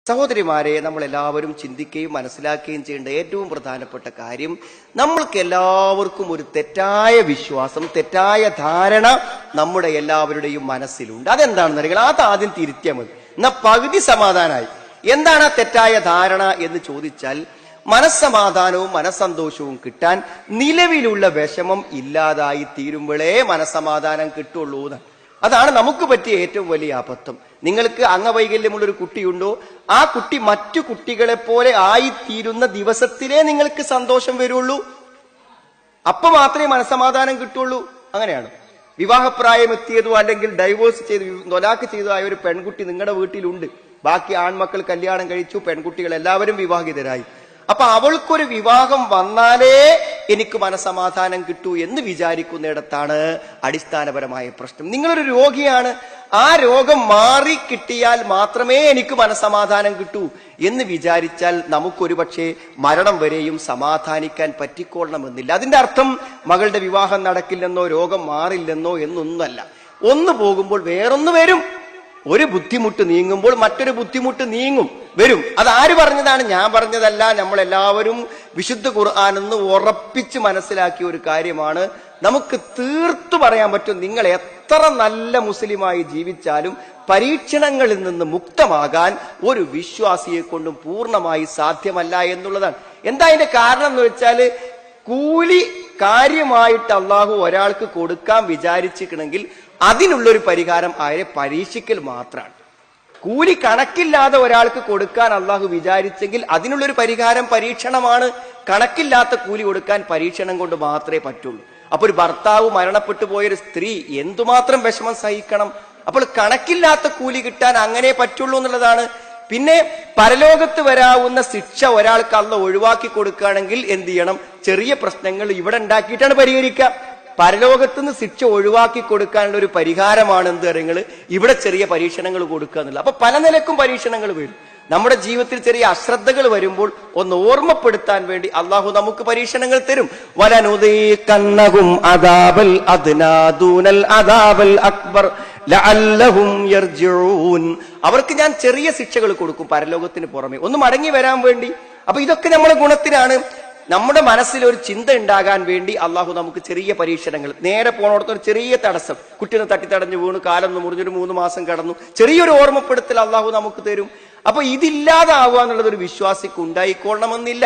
സഹോദരിമാരെ നമ്മൾ എല്ലാവരും ചിന്തിക്കുകയും മനസ്സിലാക്കുകയും ചെയ്യേണ്ട ഏറ്റവും പ്രധാനപ്പെട്ട കാര്യം നമ്മൾക്ക് എല്ലാവർക്കും ഒരു തെറ്റായ വിശ്വാസം തെറ്റായ ധാരണ നമ്മുടെ എല്ലാവരുടെയും മനസ്സിലുണ്ട് അതെന്താണെന്ന് അറിയുക അത് ആദ്യം തിരുത്തിയാൽ മതി എന്നാ പകുതി സമാധാനമായി എന്താണ് ആ തെറ്റായ ധാരണ എന്ന് ചോദിച്ചാൽ മനസ്സമാധാനവും മനസ്സന്തോഷവും കിട്ടാൻ നിലവിലുള്ള വിഷമം ഇല്ലാതായി തീരുമ്പോഴേ മനസ്സമാധാനം കിട്ടുള്ളൂ എന്നാണ് അതാണ് നമുക്ക് പറ്റിയ ഏറ്റവും വലിയ അബദ്ധം നിങ്ങൾക്ക് അംഗവൈകല്യമുള്ള ഒരു കുട്ടിയുണ്ടോ ആ കുട്ടി മറ്റു കുട്ടികളെ പോലെ ആയിത്തീരുന്ന ദിവസത്തിലേ നിങ്ങൾക്ക് സന്തോഷം വരുള്ളൂ അപ്പൊ മാത്രമേ മനസ്സമാധാനം കിട്ടുള്ളൂ അങ്ങനെയാണ് വിവാഹപ്രായം എത്തിയതോ അല്ലെങ്കിൽ ഡൈവോഴ്സ് ചെയ്ത് തൊലാക്ക് ചെയ്തോ ആയ ഒരു പെൺകുട്ടി നിങ്ങളുടെ വീട്ടിലുണ്ട് ബാക്കി ആൺമക്കൾ കല്യാണം കഴിച്ചു പെൺകുട്ടികൾ എല്ലാവരും വിവാഹിതരായി അപ്പൊ അവൾക്കൊരു വിവാഹം വന്നാലേ എനിക്ക് മനസമാധാനം കിട്ടൂ എന്ന് വിചാരിക്കുന്നിടത്താണ് അടിസ്ഥാനപരമായ പ്രശ്നം നിങ്ങളൊരു രോഗിയാണ് ആ രോഗം മാറി കിട്ടിയാൽ മാത്രമേ എനിക്ക് മനസമാധാനം കിട്ടൂ എന്ന് വിചാരിച്ചാൽ നമുക്കൊരു പക്ഷേ മരണം വരെയും സമാധാനിക്കാൻ പറ്റിക്കൊള്ളണമെന്നില്ല അതിന്റെ അർത്ഥം മകളുടെ വിവാഹം നടക്കില്ലെന്നോ രോഗം മാറില്ലെന്നോ എന്നൊന്നല്ല ഒന്ന് പോകുമ്പോൾ വേറൊന്ന് വരും ഒരു ബുദ്ധിമുട്ട് നീങ്ങുമ്പോൾ മറ്റൊരു ബുദ്ധിമുട്ട് നീങ്ങും വരും അത് ആര് പറഞ്ഞതാണ് ഞാൻ പറഞ്ഞതല്ല നമ്മൾ എല്ലാവരും വിശുദ്ധ ഖുർആാനെന്ന് ഉറപ്പിച്ച് മനസ്സിലാക്കിയ ഒരു കാര്യമാണ് നമുക്ക് തീർത്തു പറയാൻ പറ്റും നിങ്ങൾ എത്ര നല്ല മുസ്ലിമായി ജീവിച്ചാലും പരീക്ഷണങ്ങളിൽ നിന്ന് മുക്തമാകാൻ ഒരു വിശ്വാസിയെ കൊണ്ടും പൂർണ്ണമായി സാധ്യമല്ല എന്നുള്ളതാണ് എന്താ അതിന്റെ കാരണം എന്ന് വെച്ചാല് കൂലി കാര്യമായിട്ട് അള്ളാഹു ഒരാൾക്ക് കൊടുക്കാൻ വിചാരിച്ചിരിക്കണമെങ്കിൽ അതിനുള്ളൊരു പരിഹാരം ആരെ പരീക്ഷിക്കൽ മാത്രമാണ് കൂലി കണക്കില്ലാതെ ഒരാൾക്ക് കൊടുക്കാൻ അള്ളാഹു വിചാരിച്ചെങ്കിൽ അതിനുള്ളൊരു പരിഹാരം പരീക്ഷണമാണ് കണക്കില്ലാത്ത കൂലി കൊടുക്കാൻ പരീക്ഷണം കൊണ്ട് മാത്രമേ പറ്റുള്ളൂ അപ്പൊ ഒരു ഭർത്താവ് മരണപ്പെട്ടു പോയൊരു സ്ത്രീ എന്തുമാത്രം വിഷമം സഹിക്കണം അപ്പോൾ കണക്കില്ലാത്ത കൂലി കിട്ടാൻ അങ്ങനെ പറ്റുള്ളൂ എന്നുള്ളതാണ് പിന്നെ പരലോകത്ത് വരാവുന്ന ശിക്ഷ ഒരാൾക്ക് അല്ല ഒഴിവാക്കി കൊടുക്കുകയാണെങ്കിൽ എന്ത് ചെയ്യണം ചെറിയ പ്രശ്നങ്ങൾ ഇവിടെ ഉണ്ടാക്കിയിട്ടാണ് പരിഹരിക്കുക പരലോകത്ത് നിന്ന് ശിക്ഷ ഒഴിവാക്കി കൊടുക്കാനുള്ള ഒരു പരിഹാരമാണ് എന്ത് കാര്യങ്ങൾ ഇവിടെ ചെറിയ പരീക്ഷണങ്ങൾ കൊടുക്കുക എന്നുള്ളത് അപ്പൊ പല നിലക്കും പരീക്ഷണങ്ങൾ വരും നമ്മുടെ ജീവിതത്തിൽ ചെറിയ അശ്രദ്ധകൾ വരുമ്പോൾ ഒന്ന് ഓർമ്മപ്പെടുത്താൻ വേണ്ടി അള്ളാഹു നമുക്ക് പരീക്ഷണങ്ങൾ തരും വലനുദീകന്നഹും അദാബൽ അദ്നാദൂനൽ അദാബൽ അക്ബർ ലഅല്ലഹും യർജിഊൻ അവർക്ക് ഞാൻ ചെറിയ ശിക്ഷകൾ കൊടുക്കും പരലോകത്തിന് പുറമെ ഒന്ന് മടങ്ങി വരാൻ വേണ്ടി അപ്പൊ ഇതൊക്കെ നമ്മുടെ ഗുണത്തിനാണ് നമ്മുടെ മനസ്സിൽ ഒരു ചിന്ത ഉണ്ടാകാൻ വേണ്ടി അള്ളാഹു നമുക്ക് ചെറിയ പരീക്ഷണങ്ങൾ നേരെ പോണോടത്ത് ഒരു ചെറിയ തടസ്സം കുട്ടീനെ തട്ടിത്തടഞ്ഞു വീണു കാലൊന്ന് മുറിഞ്ഞൊരു മൂന്ന് മാസം കടന്നു ചെറിയൊരു ഓർമ്മപ്പെടുത്തൽ അള്ളാഹു നമുക്ക് തരും അപ്പൊ ഇതില്ലാതാവുക എന്നുള്ളത് ഒരു വിശ്വാസിക്ക് ഉണ്ടായിക്കൊള്ളണമെന്നില്ല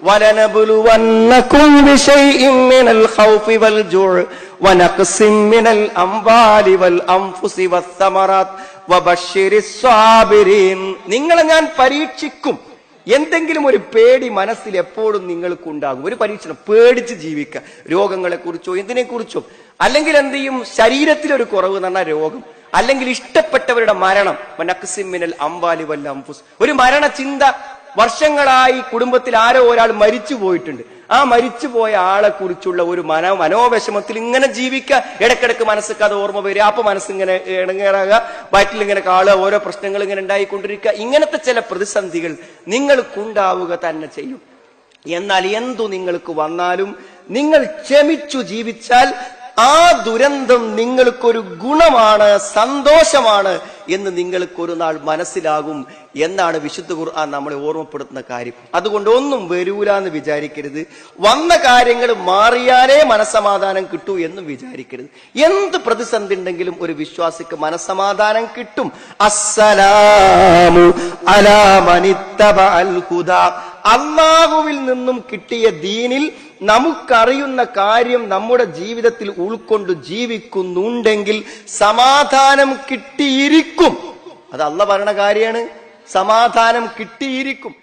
വലനബുലുവന്നകും ബിശൈഇൻ മിനൽ ഖൗഫി വൽ ജുഅ് വനഖ്സിൻ മിനൽ അംവാലി വൽ അൻഫുസി വസ്സമറാത്ത് വബശ്ശിരിസ് സ്വാബിരീൻ നിങ്ങളെ ഞാൻ പരീക്ഷിക്കും എന്തെങ്കിലും ഒരു പേടി മനസ്സിൽ എപ്പോഴും നിങ്ങൾക്കുണ്ടാകും ഒരു പരീക്ഷണം പേടിച്ച് ജീവിക്കുക രോഗങ്ങളെ കുറിച്ചോ എന്തിനെ കുറിച്ചോ അല്ലെങ്കിൽ എന്ത് ചെയ്യും ശരീരത്തിലൊരു കുറവ് എന്ന് പറഞ്ഞാൽ രോഗം അല്ലെങ്കിൽ ഇഷ്ടപ്പെട്ടവരുടെ മരണം നക്സിമിനൽ അംബാലി വല്ല അംഫുസ് ഒരു മരണചിന്ത വർഷങ്ങളായി കുടുംബത്തിൽ ആരോ ഒരാൾ മരിച്ചു പോയിട്ടുണ്ട് ആ മരിച്ചു പോയ ആളെ കുറിച്ചുള്ള ഒരു മനോ മനോവിഷമത്തിൽ ഇങ്ങനെ ജീവിക്കുക ഇടക്കിടക്ക് മനസ്സിക്ക് അത് ഓർമ്മ വരിക അപ്പൊ മനസ്സിങ്ങനെ ഇണങ്ങേറാകുക വയറ്റിൽ ഇങ്ങനെ കാണുക ഓരോ പ്രശ്നങ്ങൾ ഇങ്ങനെ ഉണ്ടായിക്കൊണ്ടിരിക്കുക ഇങ്ങനത്തെ ചില പ്രതിസന്ധികൾ നിങ്ങൾക്കുണ്ടാവുക തന്നെ ചെയ്യും എന്നാൽ എന്തു നിങ്ങൾക്ക് വന്നാലും നിങ്ങൾ ക്ഷമിച്ചു ജീവിച്ചാൽ ആ ദുരന്തം നിങ്ങൾക്കൊരു ഗുണമാണ് സന്തോഷമാണ് എന്ന് നിങ്ങൾക്ക് ഒരു നാൾ മനസ്സിലാകും എന്നാണ് വിശുദ്ധ ഖുർആൻ നമ്മളെ ഓർമ്മപ്പെടുത്തുന്ന കാര്യം അതുകൊണ്ട് ഒന്നും വരൂല എന്ന് വിചാരിക്കരുത് വന്ന കാര്യങ്ങൾ മാറിയാലേ മനസമാധാനം കിട്ടൂ എന്നും വിചാരിക്കരുത് എന്ത് പ്രതിസന്ധി ഉണ്ടെങ്കിലും ഒരു വിശ്വാസിക്ക് മനസമാധാനം കിട്ടും അസ്സലാമു അലാ മനിത്തബ അൽ ഹുദാ അള്ളാഹുവിൽ നിന്നും കിട്ടിയ ദീനിൽ നമുക്കറിയുന്ന കാര്യം നമ്മുടെ ജീവിതത്തിൽ ഉൾക്കൊണ്ട് ജീവിക്കുന്നുണ്ടെങ്കിൽ സമാധാനം കിട്ടിയിരിക്കും അത് അല്ല പറയണ കാര്യമാണ് സമാധാനം കിട്ടിയിരിക്കും